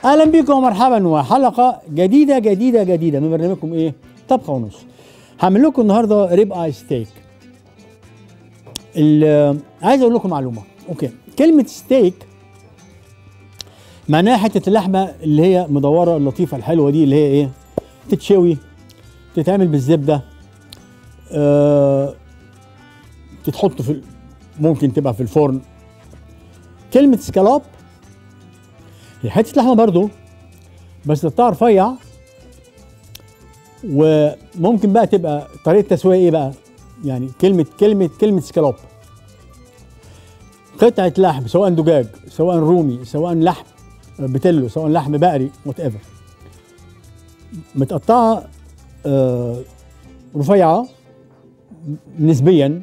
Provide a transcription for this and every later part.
اهلا بكم ومرحبا وحلقه جديده جديده جديده من برنامجكم ايه طبخه ونص هعمل لكم النهارده ريب اي ستيك ال- عايز اقول لكم معلومه اوكي كلمه ستيك معناها حته اللحمه اللي هي مدوره اللطيفه الحلوه دي اللي هي ايه تتشوي تتعمل بالزبده آه تتحط في ال- ممكن تبقى في الفرن كلمه سكالوب هي حته لحمه برضو بس تقطع رفيع وممكن بقى تبقى طريقه تسويه ايه بقى يعني كلمه كلمه كلمه سكالوب قطعه لحم سواء دجاج سواء رومي سواء لحم بتلو سواء لحم بقري وات ايفر متقطعه آه رفيعه نسبيا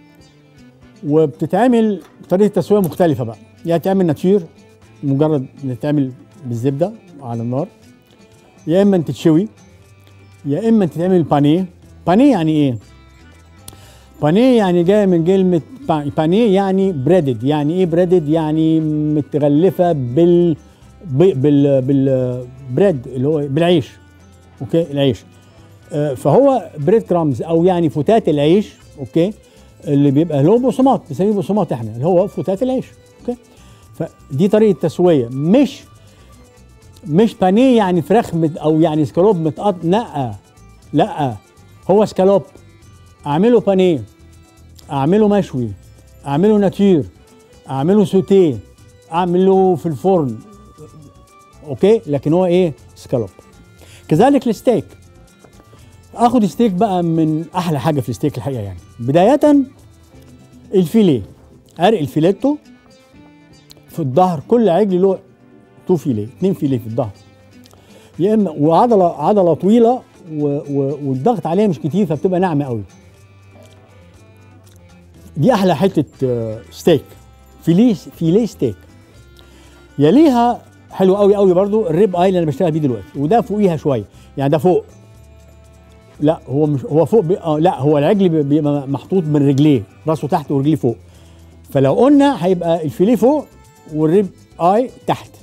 وبتتعمل بطريقه تسويه مختلفه بقى يا تعمل ناتشير مجرد إنها تتعمل بالزبده على النار يا اما تتشوي يا اما تتعمل بانيه بانيه يعني ايه بانيه يعني جاي من كلمه با- بانيه يعني بريدد يعني ايه بريدد يعني متغلفه بال ب- بال بالبريد اللي هو بالعيش اوكي العيش آه، فهو بريد كرامز او يعني فتات العيش اوكي اللي بيبقى اللي هو بقسماط بنسميه بقسماط احنا اللي هو فتات العيش اوكي فدي طريقه تسويه مش مش بانيه يعني فراخ مت او يعني سكالوب متقط لا لا هو سكالوب اعمله بانيه اعمله مشوي اعمله ناتير اعمله سوتيه اعمله في الفرن اوكي لكن هو ايه سكالوب كذلك الستيك اخد ستيك بقى من احلى حاجه في الستيك الحقيقه يعني بدايه الفيليه عرق الفيليتو في الظهر كل عجل له تو فيليه اتنين فيليه في الظهر يا اما وعضله عضله طويله و و والضغط عليها مش كتير فبتبقى ناعمه قوي دي احلى حته آه، ستيك فيليه فيليه ستيك يليها حلو قوي قوي برضو الريب اي اللي انا بشتغل بيه دلوقتي وده فوقيها شويه يعني ده فوق لا هو مش هو فوق بي... آه لا هو العجل بي- بيبقى محطوط من رجليه راسه تحت ورجليه فوق فلو قلنا هيبقى الفيليه فوق والريب اي تحت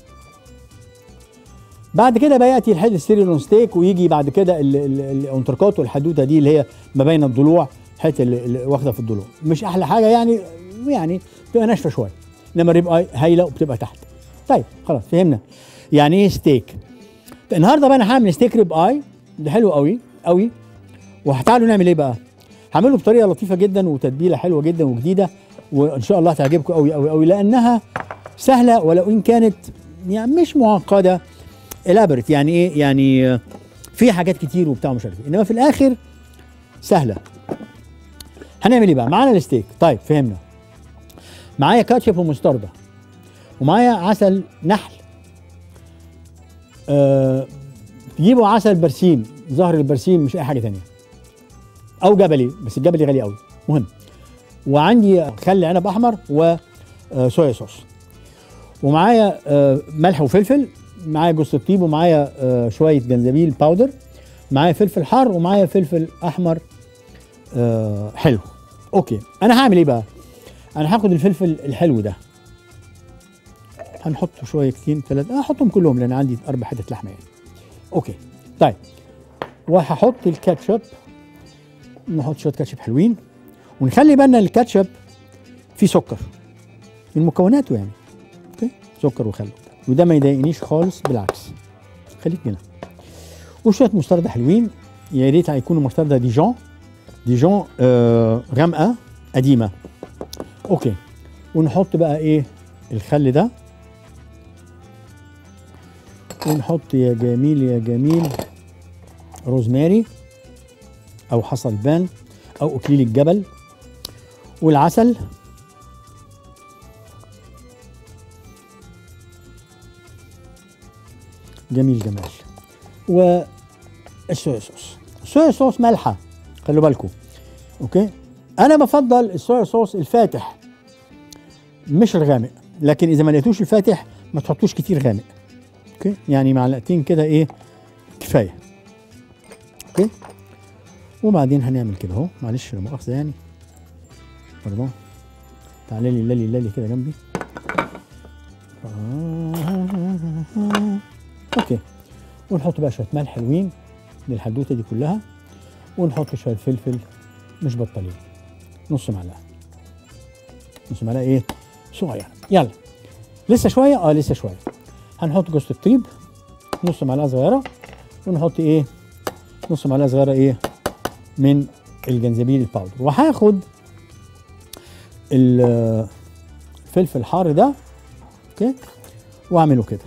بعد كده بقى ياتي الحته السيريلون ستيك ويجي بعد كده ال- ال- الانتركوت والحدوته دي اللي هي ما بين الضلوع الحته اللي, اللي واخده في الضلوع مش احلى حاجه يعني يعني بتبقى ناشفه شويه انما الريب اي هايله وبتبقى تحت طيب خلاص فهمنا يعني ايه ستيك النهارده بقى انا هعمل ستيك ريب اي ده حلو قوي قوي وهتعالوا نعمل ايه بقى هعمله بطريقه لطيفه جدا وتتبيله حلوه جدا وجديده وان شاء الله هتعجبكم قوي قوي قوي لانها سهله ولو ان كانت يعني مش معقده elaborate يعني ايه يعني آه، في حاجات كتير وبتاع مش عارف إيه. انما في الاخر سهله هنعمل ايه بقى معانا الستيك طيب فهمنا معايا كاتشب ومستردة ومعايا عسل نحل أه تجيبوا عسل برسيم زهر البرسيم مش اي حاجه تانية او جبلي بس الجبلي غالي قوي مهم وعندي خل عنب احمر وصويا صوص ومعايا آه، ملح وفلفل معايا جوز الطيب ومعايا آه، شويه جنزبيل باودر معايا فلفل حار ومعايا فلفل احمر آه، حلو اوكي انا هعمل ايه بقى انا هاخد الفلفل الحلو ده هنحط شويه كتير ثلاثه هحطهم كلهم لان عندي اربع حتت لحمه يعني اوكي طيب وهحط الكاتشب نحط شويه كاتشب حلوين ونخلي بالنا الكاتشب فيه سكر من مكوناته يعني اوكي سكر وخل وده ما يضايقنيش خالص بالعكس خليك هنا وشويه مستردة حلوين يا ريت هيكونوا مستردة ديجون ديجون آه غامقه قديمه اوكي ونحط بقى ايه الخل ده ونحط يا جميل يا جميل روزماري او حصل بان او اكليل الجبل والعسل جميل جمال والصويا صوص الصويا صوص مالحه خلوا بالكم اوكي انا بفضل الصويا صوص الفاتح مش الغامق لكن اذا ما لقيتوش الفاتح ما تحطوش كتير غامق اوكي يعني معلقتين كده ايه كفايه اوكي وبعدين هنعمل كده اهو معلش لا مؤاخذه يعني باردون تعالى لي للي للي كده جنبي اوكي ونحط بقى شويه ملح حلوين للحدوته دي كلها ونحط شويه فلفل مش بطالين نص معلقه نص معلقه ايه صغيره يلا لسه شويه اه لسه شويه هنحط جوز الطيب نص معلقه صغيره ونحط ايه نص معلقه صغيره ايه من الجنزبيل الباودر وهاخد ال- الفلفل الحار ده اوكي واعمله كده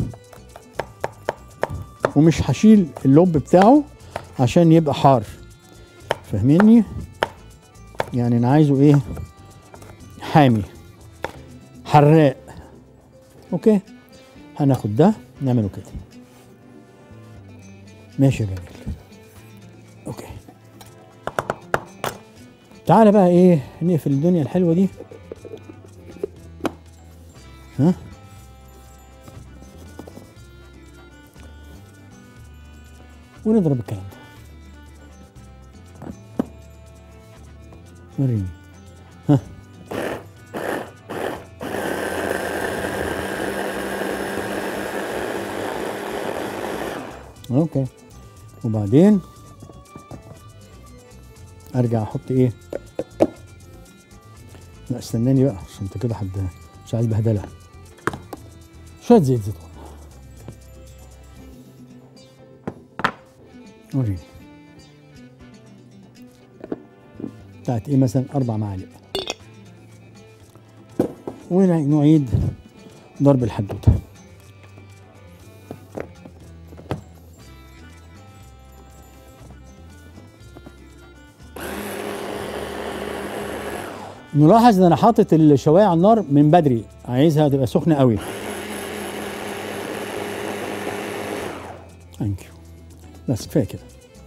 ومش هشيل اللب بتاعه عشان يبقى حار فاهميني يعني انا عايزه ايه حامي حراق اوكي هناخد ده نعمله كده ماشي يا جميل اوكي تعالى بقى ايه نقفل الدنيا الحلوه دي ها ونضرب الكلام ده وريني ها اوكي وبعدين ارجع احط ايه لا استناني بقى عشان انت كده حد مش عايز بهدله شويه زيت زيتون وريني بتاعت ايه مثلا اربع معالق ونعيد ضرب الحدوته نلاحظ ان انا حاطط الشوايه على النار من بدري عايزها تبقى سخنه قوي ثانك يو بس كفايه كده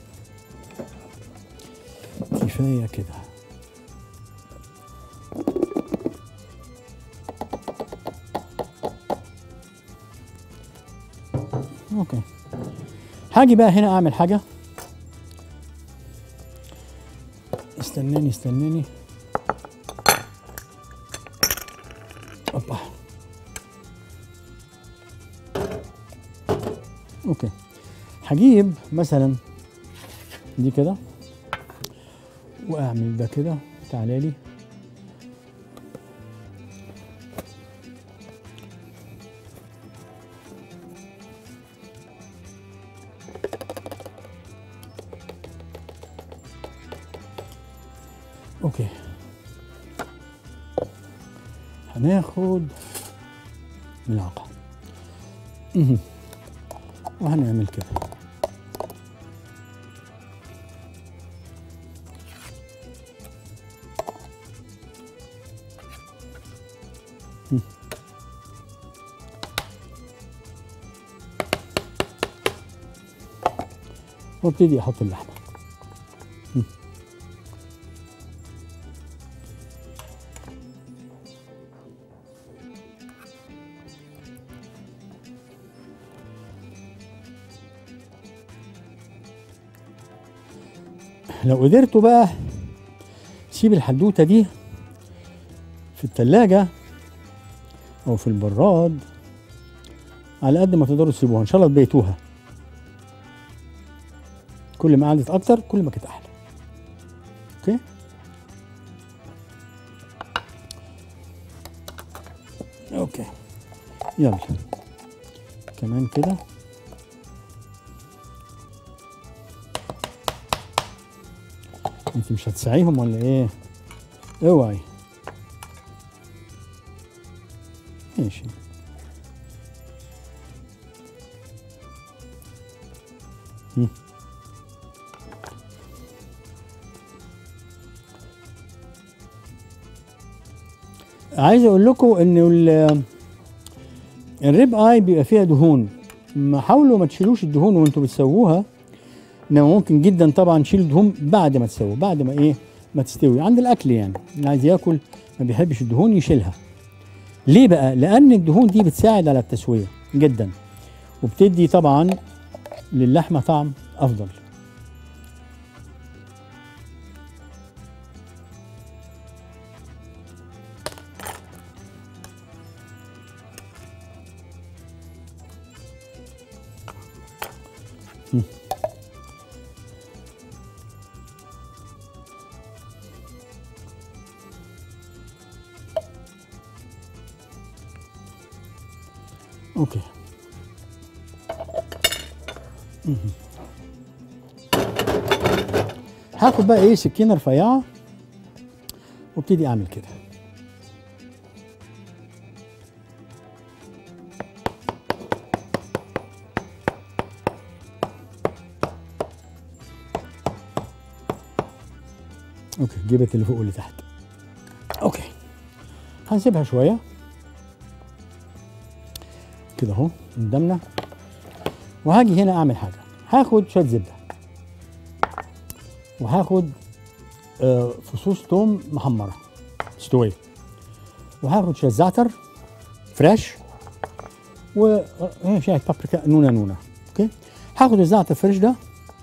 كفايه كده اوكي هاجي بقى هنا اعمل حاجه استناني استناني اوبا اوكي هجيب مثلا دي كده واعمل ده كده تعالى لي اوكي هناخد ملعقة مهم. وهنعمل كده مم. وابتدي احط اللحمه مم. لو قدرتوا بقى تسيب الحدوته دي في التلاجة او في البراد على قد ما تقدروا تسيبوها ان شاء الله تبيتوها كل ما قعدت اكتر كل ما كانت احلى اوكي اوكي يلا كمان كده انت مش هتساعيهم ولا ايه اوعي ماشي مم. عايز اقول لكم انه ال- الريب اي بيبقى فيها دهون ما حاولوا ما تشيلوش الدهون وانتوا بتسووها انما ممكن جدا طبعا تشيل الدهون بعد ما تسوي بعد ما ايه ما تستوي عند الاكل يعني اللي عايز ياكل ما بيحبش الدهون يشيلها ليه بقى لان الدهون دي بتساعد على التسويه جدا وبتدي طبعا للحمه طعم افضل اوكي مهم. هاخد بقى ايه سكينه رفيعه وابتدي اعمل كده اوكي جبت اللي فوق واللي تحت اوكي هنسيبها شويه كده اهو قدامنا وهاجي هنا اعمل حاجه هاخد شويه زبده وهاخد آه، فصوص توم محمره مستويه وهاخد شويه زعتر فريش و آه، شويه بابريكا نونه نونه اوكي هاخد الزعتر فريش ده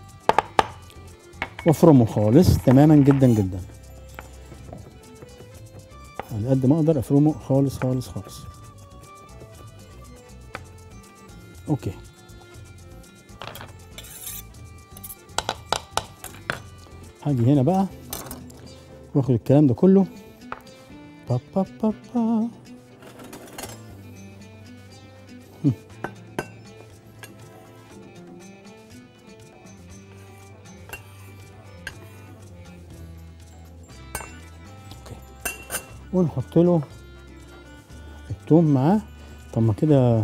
وافرمه خالص تماما جدا جدا على قد ما اقدر افرمه خالص خالص خالص اوكي هاجي هنا بقى واخد الكلام ده كله با با با با. هم. اوكي ونحط له التوم معاه طب ما كده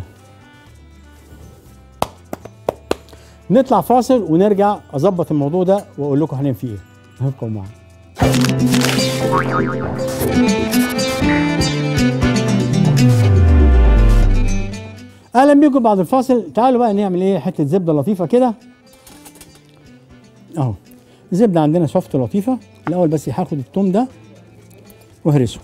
نطلع فاصل ونرجع اظبط الموضوع ده واقول لكم هنعمل فيه ايه هبقوا معانا اهلا بيكم بعد الفاصل تعالوا بقى نعمل ايه حته زبده لطيفه كده اهو الزبده عندنا سوفت لطيفه الاول بس هاخد التوم ده واهرسه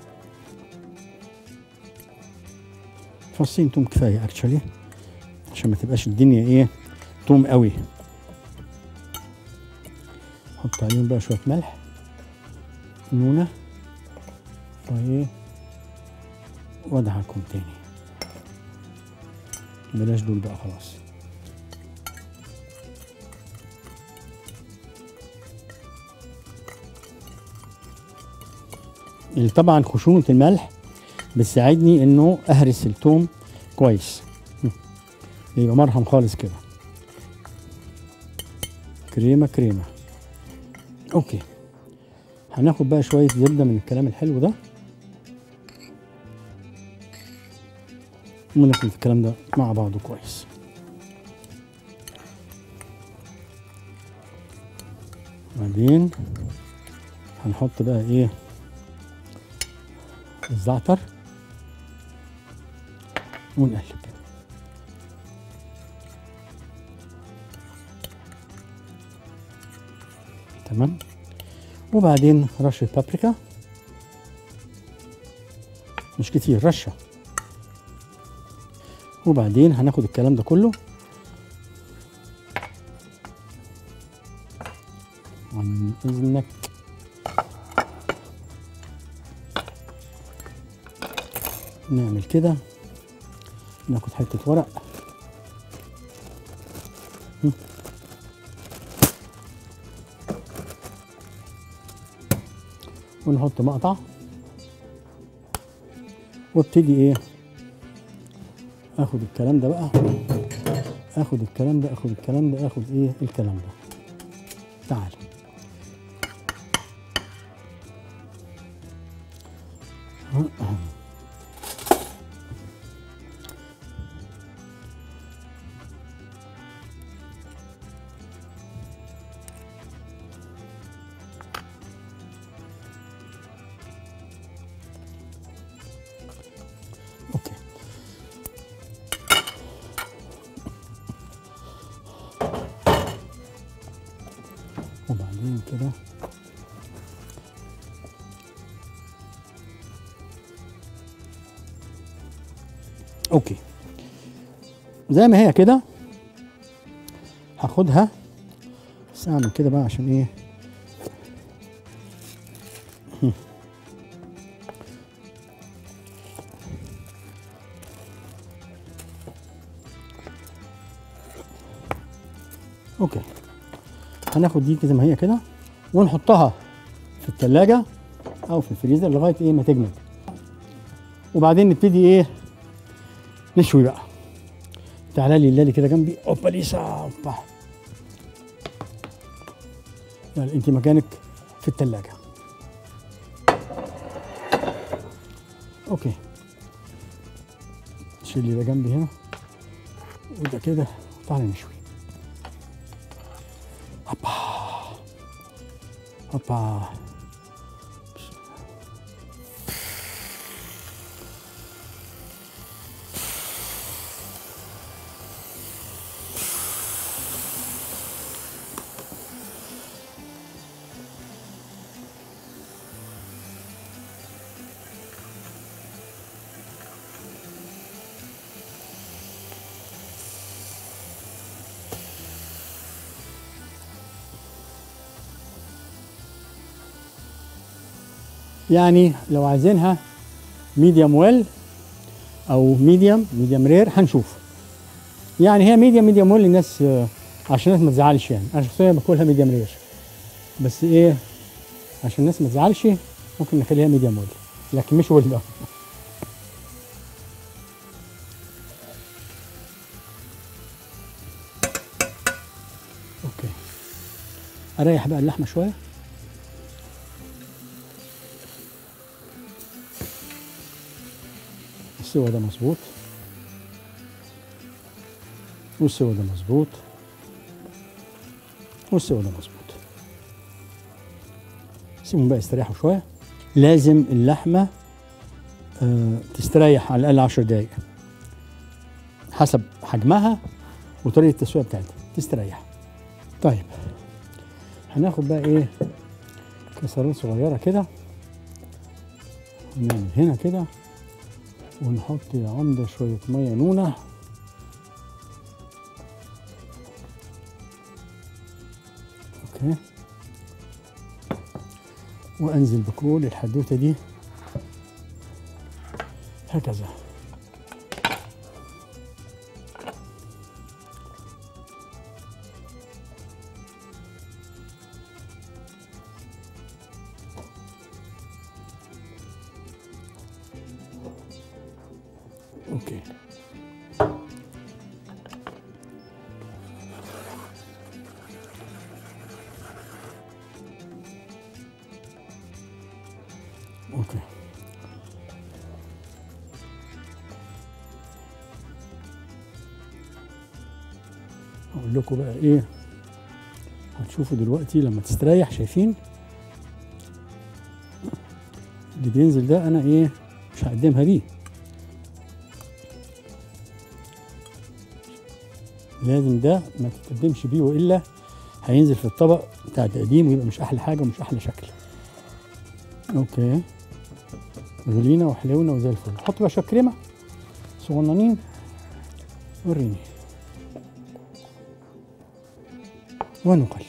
فصين توم كفايه اكشولي عشان ما تبقاش الدنيا ايه توم قوي حط عليهم بقى شويه ملح نونه وايه وادعكم تاني بلاش دول بقى خلاص اللي طبعا خشونة الملح بتساعدني انه اهرس التوم كويس يبقى مرهم خالص كده كريمة كريمة اوكي هناخد بقى شوية زبدة من الكلام الحلو ده ونخلط الكلام ده مع بعضه كويس بعدين هنحط بقى ايه الزعتر ونقلب تمام وبعدين رشة بابريكا مش كتير رشة وبعدين هناخد الكلام ده كله عن اذنك نعمل كده ناخد حته ورق هم. ونحط مقطع وابتدي ايه اخد الكلام ده بقى اخد الكلام ده اخد الكلام ده اخد ايه الكلام ده تعال اوكي وبعدين كده اوكي زي ما هي كده هاخدها بس اعمل كده بقى عشان ايه اوكي هناخد دي زي ما هي كده ونحطها في التلاجة او في الفريزر لغايه ايه ما تجمد وبعدين نبتدي ايه نشوي بقى تعالى لي الليلي كده جنبي اوبا ليسا اوبا يعني انت مكانك في الثلاجه اوكي شيل لي ده جنبي هنا وده كده تعالى نشوي هوبا هوبا يعني لو عايزينها ميديوم ويل او ميديوم ميديوم رير هنشوف يعني هي ميديوم ميديوم ويل الناس آه، عشان الناس ما تزعلش يعني انا شخصيا باكلها ميديوم رير بس ايه عشان الناس ما تزعلش ممكن نخليها ميديوم ويل لكن مش ويل اوكي اريح بقى اللحمه شويه السوا ده مظبوط والسوا ده مظبوط والسوا ده مظبوط سيبهم بقى يستريحوا شويه لازم اللحمه آه تستريح على الاقل 10 دقايق حسب حجمها وطريقه التسويه بتاعتها تستريح طيب هناخد بقى ايه كسرات صغيره كده ونعمل هنا كده ونحط عمدة شوية مية نونة اوكي وانزل بكل الحدوتة دي هكذا اوكي اوكي اقول لكم بقى ايه هتشوفوا دلوقتي لما تستريح شايفين اللي بينزل ده انا ايه مش هقدمها بيه لازم ده ما تتقدمش بيه والا هينزل في الطبق بتاع التقديم ويبقى مش احلى حاجه ومش احلى شكل اوكي غلينا وحلونا وزي الفل حط بقى شويه كريمه صغننين وريني ونقلب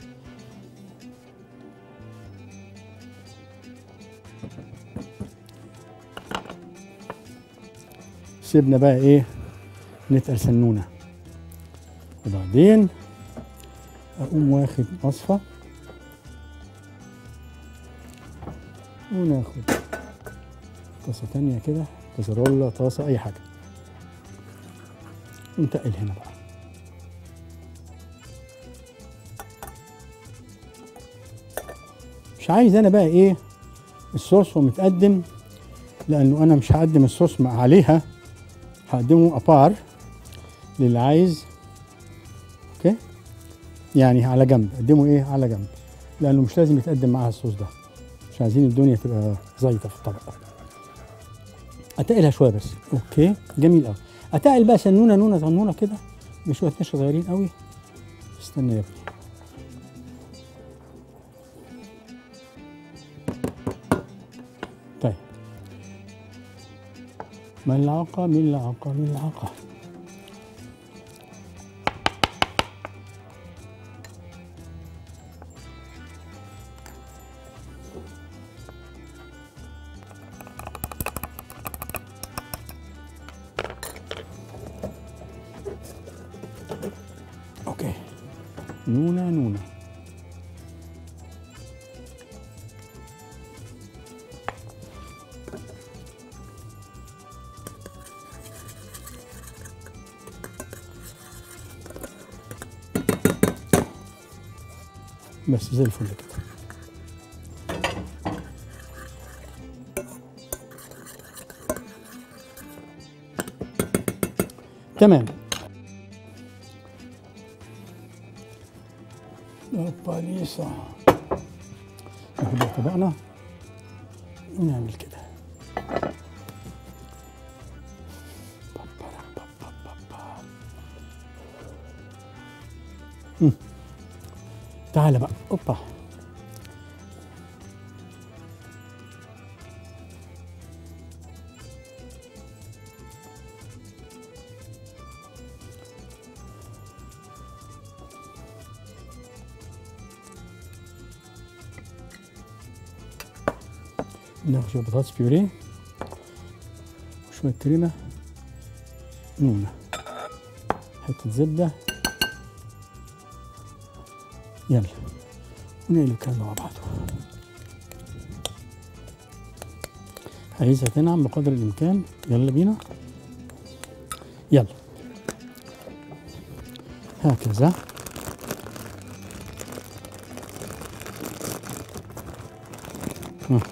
سيبنا بقى ايه نتقل سنونه وبعدين اقوم واخد مصفى وناخد طاسه تانية كده كسرولة طاسه اي حاجه ونتقل هنا بقى مش عايز انا بقى ايه الصوص ومتقدم لانه انا مش هقدم الصوص مع عليها هقدمه ابار للي عايز اوكي يعني على جنب قدمه ايه على جنب لانه مش لازم يتقدم معاها الصوص ده مش عايزين الدنيا تبقى زيطه في الطبق اتقلها شويه بس اوكي جميل قوي اتقل بقى سنونه نونه صغنونه كده بشويه نشا صغيرين قوي استنى يا ابني طيب ملعقة ملعقة ملعقة اوكي نونة نونة بس زي الفل كده تمام اوبا ليسا ناخد طبقنا ونعمل كده مم. تعالى بقى اوبا ناخد شوية بطاطس بيوريه وشوية كريمة نونة حتة زبدة يلا ونقلب كده مع بعض عايزها تنعم بقدر الإمكان يلا بينا يلا هكذا ها.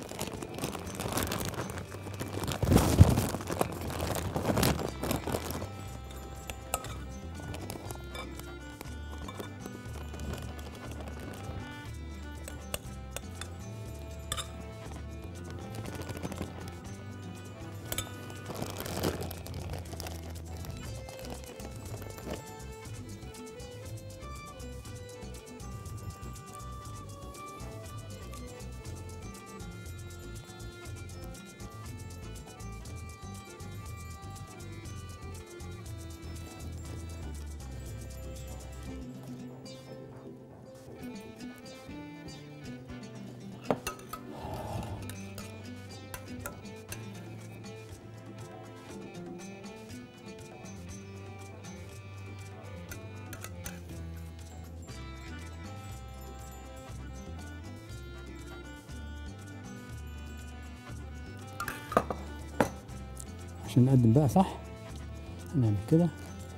عشان نقدم بقى صح هنعمل كده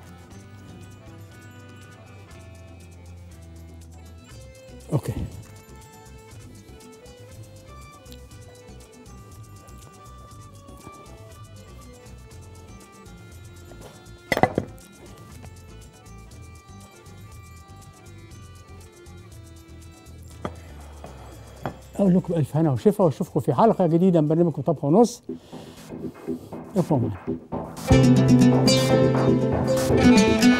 اوكي اقول لكم الف هنا وشفا واشوفكم في حلقه جديده من برنامجكم طبخه ونص افهموا